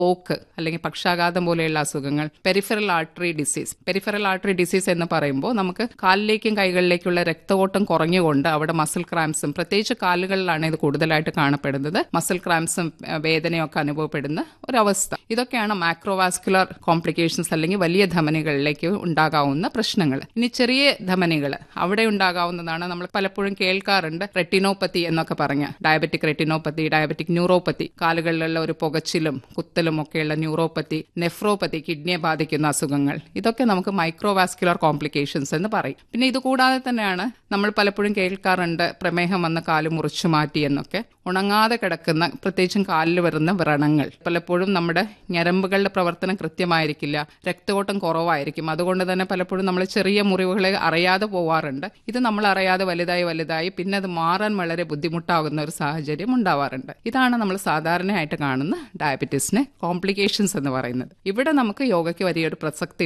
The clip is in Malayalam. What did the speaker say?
പോക്ക് അല്ലെങ്കിൽ പക്ഷാഘാതം പോലെയുള്ള അസുഖങ്ങൾ peripheral artery disease peripheral artery disease എന്ന് പറയുമ്പോൾ നമുക്ക് കാലിലേക്കും കൈകളിലേക്കുള്ള രക്തഓട്ടം കുറഞ്ഞുകൊണ്ട് അവിടെ മസിൽ ക്രാംസും പ്രത്യേകിച്ച് കാലുകളിലാണ് ഇത് കൂടുതലായിട്ട് കാണപ്പെടുന്നത് മസിൽ ക്രാംസും ഏഹ്, വേദനയൊക്കെ അനുഭവപ്പെടുന്ന ഒരവസ്ഥ ഇതൊക്കെയാണ് മാക്രോവാസ്കുലർ കോംപ്ലിക്കേഷൻസ് അല്ലെങ്കിൽ വലിയ ധമനികളിലേക്ക് ഉണ്ടാകാവുന്ന പ്രശ്നങ്ങൾ ഇനി ചെറിയ ധമനികൾ അവിടെ ഉണ്ടാകാവുന്നതാണ് നമ്മൾ പലപ്പോഴും കേൾക്കാറുണ്ട് റെറ്റിനോപ്പത്തി എന്നൊക്കെ പറഞ്ഞ ഡയബറ്റിക് റെറ്റിനോപ്പത്തി ഡയബറ്റിക് ന്യൂറോപ്പത്തി കാലുകളിലുള്ള ഒരു പുകച്ചിലും കുത്തലും ഒക്കെയുള്ള ന്യൂറോപ്പത്തി നെഫ്രോപ്പത്തി കിഡ്നിയെ ബാധിക്കുന്ന അസുഖങ്ങൾ ഇതൊക്കെ നമുക്ക് മൈക്രോവാസ്കുലർ കോംപ്ലിക്കേഷൻസ് എന്ന് പറയും പിന്നെ ഇത് കൂടാതെ തന്നെയാണ് നമ്മൾ പലപ്പോഴും കേൾക്കാറുണ്ട് പ്രമേഹം വന്ന് കാല് മുറിച്ചു മാറ്റി എന്നൊക്കെ ഉണങ്ങാതെ കിടക്കുന്ന പ്രത്യേകിച്ചും കാലിൽ വരുന്ന വ്രണങ്ങൾ പലപ്പോഴും നമ്മുടെ ഞരമ്പുകളുടെ പ്രവർത്തനം കൃത്യമായിരിക്കില്ല രക്തയോട്ടം കുറവായിരിക്കും അതുകൊണ്ട് തന്നെ പലപ്പോഴും നമ്മൾ ചെറിയ മുറിവുകളെ അറിയാതെ പോവാറുണ്ട് ഇത് നമ്മൾ അറിയാതെ വലുതായി വലുതായി പിന്നെ അത് മാറാൻ വളരെ ബുദ്ധിമുട്ടാകുന്ന ഒരു സാഹചര്യം ഉണ്ടാവാറുണ്ട് ഇതാണ് നമ്മൾ സാധാരണയായിട്ട് കാണുന്ന ഡയബറ്റീസിന് കോംപ്ലിക്കേഷൻസ് എന്ന് പറയുന്നത് ഇവിടെ നമുക്ക് യോഗയ്ക്ക് വലിയൊരു പ്രസക്തി